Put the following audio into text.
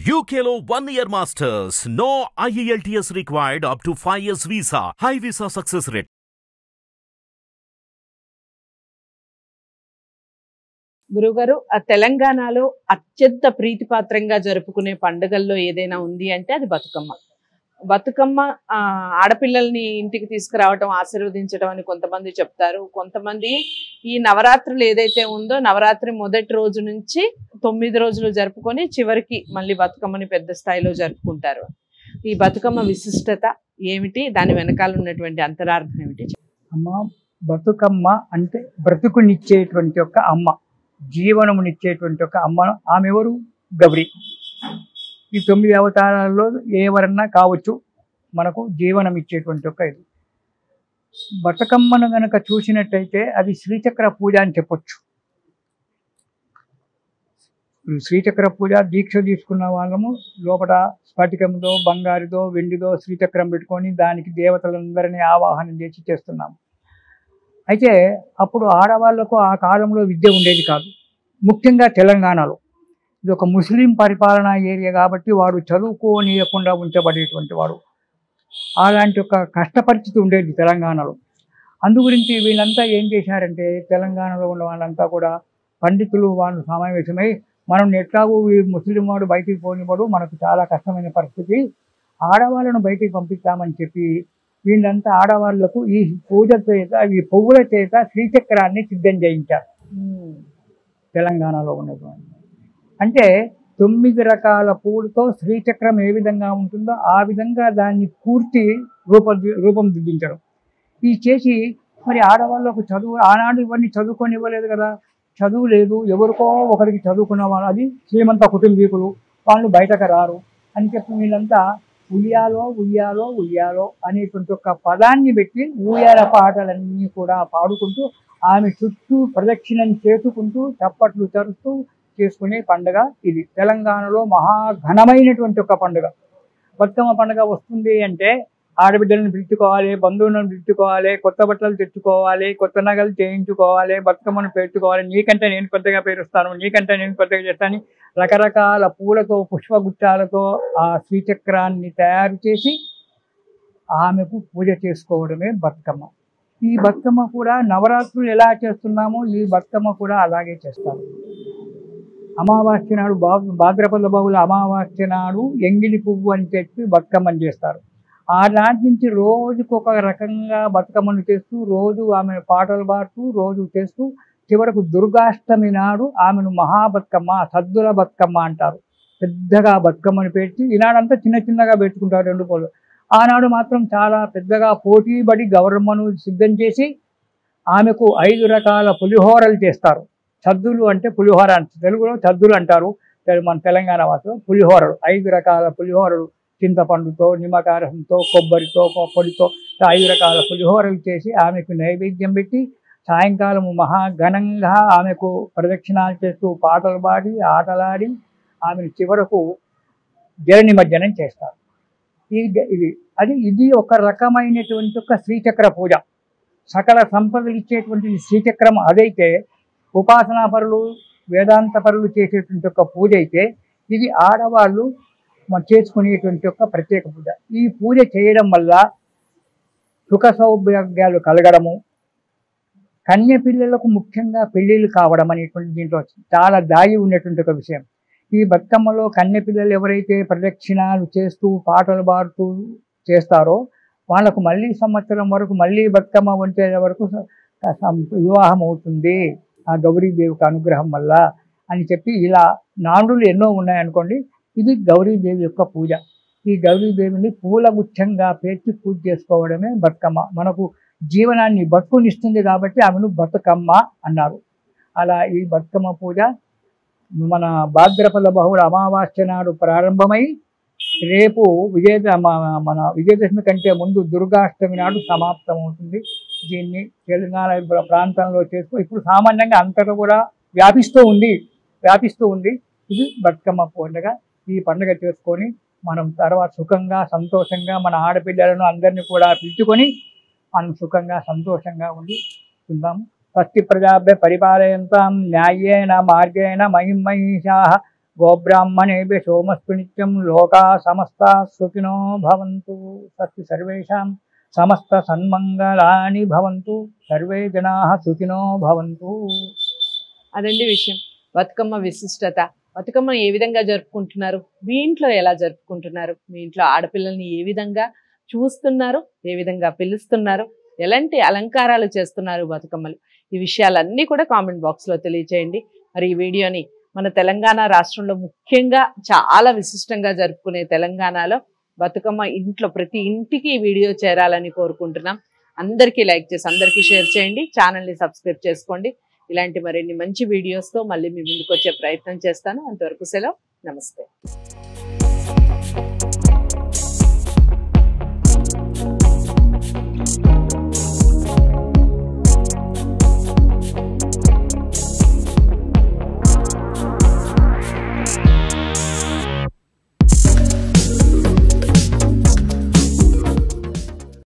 UKLO one year masters. No IELTS required up to 5 years visa. High visa success rate. గురుగారు ఆ తెలంగాణలో అత్యంత ప్రీతిపాత్రంగా జరుపుకునే పండుగల్లో ఏదైనా ఉంది అంటే అది బతుకమ్మ బతుకమ్మ ఆ, ఆడపిల్లల్ని ఇంటికి తీసుకురావటం ఆశీర్వదించడం అని కొంతమంది చెప్తారు కొంతమంది ఈ నవరాత్రులు ఏదైతే ఉందో నవరాత్రి మొదటి రోజు నుంచి తొమ్మిది రోజులు జరుపుకొని చివరికి మళ్ళీ బతుకమ్మని పెద్ద స్థాయిలో జరుపుకుంటారు ఈ బతుకమ్మ విశిష్టత ఏమిటి దాని వెనకాల ఉన్నటువంటి అంతరార్థం ఏమిటి అమ్మ బతుకమ్మ అంటే బ్రతుకునిచ్చేటువంటి ఒక అమ్మ జీవనమునిచ్చేటువంటి ఒక అమ్మ ఆమె ఎవరు గౌరి ఈ తొమ్మిది అవతారాల్లో ఎవరన్నా కావచ్చు మనకు జీవనం ఇచ్చేటువంటి ఒక ఇది బతుకమ్మను గనక చూసినట్టయితే అది శ్రీచక్ర పూజ అని చెప్పొచ్చు ఈ శ్రీచక్ర పూజ దీక్ష తీసుకున్న వాళ్ళము లోపల స్ఫటికంతో బంగారుతో వెండితో శ్రీచక్రం పెట్టుకొని దానికి దేవతలందరినీ ఆవాహనం చేసి చేస్తున్నాము అయితే అప్పుడు ఆడవాళ్లకు ఆ కాలంలో విద్య ఉండేది కాదు ముఖ్యంగా తెలంగాణలో ఇది ఒక ముస్లిం పరిపాలనా ఏరియా కాబట్టి వాడు చదువుకోనీయకుండా ఉంచబడేటువంటి వాడు అలాంటి ఒక కష్ట పరిస్థితి ఉండేది తెలంగాణలో అందు గురించి వీళ్ళంతా ఏం చేశారంటే తెలంగాణలో ఉన్న వాళ్ళంతా కూడా పండితులు వాళ్ళు సమావేశమై మనం ఎట్లాగూ ఈ ముస్లిం వాడు బయటికి పోనివ్వడు మనకు చాలా కష్టమైన పరిస్థితి ఆడవాళ్ళను బయటికి పంపిస్తామని చెప్పి వీళ్ళంతా ఆడవాళ్లకు ఈ పూజ చేత ఈ పువ్వుల చేత శ్రీచక్రాన్ని సిద్ధం చేయించారు తెలంగాణలో ఉన్నటువంటి అంటే తొమ్మిది రకాల పూలతో శ్రీచక్రం ఏ విధంగా ఉంటుందో ఆ విధంగా దాన్ని పూర్తి రూప రూపం దిద్దించడం ఈ చేసి మరి ఆడవాళ్ళకు చదువు ఆనాడు ఇవన్నీ చదువుకొని ఇవ్వలేదు కదా చదువు లేదు ఎవరికో ఒకరికి చదువుకున్న వాళ్ళు అది శ్రీమంత కుటుంబీకులు వాళ్ళు బయటకు రారు అని చెప్పి వీళ్ళంతా ఉయ్యాలో ఉయ్యాలో ఉయ్యాలో అనేటువంటి ఒక పదాన్ని పెట్టి ఊయాల పాటలన్నీ కూడా పాడుకుంటూ ఆమె చుట్టూ ప్రదక్షిణం చేసుకుంటూ చప్పట్లు తరుస్తూ చేసుకునే పండుగ ఇది తెలంగాణలో మహా ఘనమైనటువంటి ఒక పండుగ బతుకమ్మ పండుగ వస్తుంది అంటే ఆడబిడ్డలను పిలుచుకోవాలి బంధువులను పిలుచుకోవాలి కొత్త బట్టలు తెచ్చుకోవాలి కొత్త నగలు చేయించుకోవాలి బతుకమ్మను పెట్టుకోవాలి నీకంటే నేను పెద్దగా పేరుస్తాను నీకంటే నేను పెద్దగా చేస్తాను రకరకాల పూలతో పుష్పగుచ్చాలతో ఆ శ్రీచక్రాన్ని తయారు చేసి ఆమెకు పూజ చేసుకోవడమే బతుకమ్మ ఈ బతుకమ్మ కూడా నవరాత్రులు ఎలా చేస్తున్నామో ఈ బతుకమ్మ కూడా అలాగే చేస్తారు అమావాస్య నాడు బా భాద్రపద బహుళ అమావాస్య నాడు ఎంగిలి పువ్వు అని చెప్పి బతుకమ్మని చేస్తారు ఆ నాటి నుంచి రోజుకొక రకంగా బతుకమ్మను చేస్తూ రోజు ఆమె పాటలు పాడుతూ రోజు చేస్తూ చివరకు దుర్గాష్టమి నాడు ఆమెను మహాబతుకమ్మ సద్దుల బతుకమ్మ అంటారు పెద్దగా బతుకమ్మని పెట్టి ఈనాడంతా చిన్న చిన్నగా పెట్టుకుంటారు రెండు పూలు ఆనాడు మాత్రం చాలా పెద్దగా పోటీపడి గౌరమ్మను సిద్ధం చేసి ఆమెకు ఐదు రకాల పులిహోరలు చేస్తారు సద్దులు అంటే పులిహోర అంట తెలుగులో సద్దులు అంటారు తెలు- మన తెలంగాణ భాషలో పులిహోరలు ఐదు రకాల పులిహోరలు చింతపండుతో నిమ్మకారంతో కొబ్బరితో పొడితో ఐదు రకాల పులిహోరలు చేసి ఆమెకు నైవేద్యం పెట్టి సాయంకాలం మహా ఘనంగా ఆమెకు ప్రదక్షిణాలు చేస్తూ పాటలు పాడి ఆటలాడి ఆమెను చివరకు జల నిమజ్జనం చేస్తారు ఇది ఇది అది ఇది ఒక రకమైనటువంటి ఒక శ్రీచక్ర పూజ సకల సంపదలు ఇచ్చేటువంటి ఈ శ్రీచక్రం అదైతే ఉపాసనా పరులు వేదాంత పరులు చేసేటువంటి ఒక పూజ అయితే ఇది ఆడవాళ్ళు మ- చేసుకునేటువంటి ఒక ప్రత్యేక పూజ ఈ పూజ చేయడం వల్ల సుఖ సౌభాగ్యాలు కలగడము కన్య పిల్లలకు ముఖ్యంగా పెళ్ళిళ్ళు కావడం అనేటువంటి దీంట్లో చాలా దాగి ఉన్నటువంటి ఒక విషయం ఈ బతుకమ్మలో కన్య పిల్లలు ఎవరైతే ప్రదక్షిణాలు చేస్తూ పాటలు పాడుతూ చేస్తారో వాళ్ళకు మళ్ళీ సంవత్సరం వరకు మళ్ళీ బతుకమ్మ వంటే వరకు స- సం- వివాహం అవుతుంది ఆ గౌరీదేవికి అనుగ్రహం వల్ల అని చెప్పి ఇలా నాడులు ఎన్నో ఉన్నాయనుకోండి ఇది గౌరీదేవి యొక్క పూజ ఈ గౌరీదేవిని పూలగుచ్చంగా పేర్చి పూజ చేసుకోవడమే బతుకమ్మ మనకు జీవనాన్ని బతుకునిస్తుంది కాబట్టి ఆమెను బతుకమ్మ అన్నారు అలా ఈ బతుకమ్మ పూజ మన భాద్రపద బహుళ అమావాస్య నాడు ప్రారంభమై రేపు విజయ మ- మన విజయదశమి కంటే ముందు దుర్గాష్టమి నాడు సమాప్తమవుతుంది దీన్ని తెలంగాణ ప్ర- ప్రాంతంలో చేసుకో ఇప్పుడు సామాన్యంగా అంతటా కూడా వ్యాపిస్తూ ఉంది వ్యాపిస్తూ ఉంది ఇది బతుకమ్మ పండుగ ఈ పండుగ చేసుకొని మనం తర్వాత సుఖంగా సంతోషంగా మన ఆడపిల్లలను అందరినీ కూడా పిలుచుకొని మనం సుఖంగా సంతోషంగా ఉండి ఉందాము స్వస్తి ప్రజాభ్య పరిపాలయంతాం న్యాయేన మార్గేణ మహిమహిషా గోబ్రాహ్మణేభ్య సోమస్సు నిత్యం లోకా సమస్త సుఖినో భవంతు సత్తి సర్వేషాం సమస్త సన్మంగళాని భవంతు సర్వే జనా సుఖినో భవంతు అదండి విషయం బతుకమ్మ విశిష్టత బతుకమ్మ ఏ విధంగా జరుపుకుంటున్నారు మీ ఇంట్లో ఎలా జరుపుకుంటున్నారు మీ ఇంట్లో ఆడపిల్లల్ని ఏ విధంగా చూస్తున్నారు ఏ విధంగా పిలుస్తున్నారు ఎలాంటి అలంకారాలు చేస్తున్నారు బతుకమ్మలు ఈ విషయాలన్నీ కూడా కామెంట్ బాక్స్లో తెలియచేయండి మరి ఈ వీడియోని మన తెలంగాణ రాష్ట్రంలో ముఖ్యంగా చాలా విశిష్టంగా జరుపుకునే తెలంగాణలో బతుకమ్మ ఇంట్లో ప్రతి ఇంటికి ఈ వీడియో చేరాలని కోరుకుంటున్నాం అందరికీ లైక్ చేసి అందరికీ షేర్ చేయండి ఛానల్ని సబ్స్క్రైబ్ చేసుకోండి ఇలాంటి మరిన్ని మంచి వీడియోస్తో మళ్ళీ మీ ముందుకు వచ్చే ప్రయత్నం చేస్తాను అంతవరకు సెలవు నమస్తే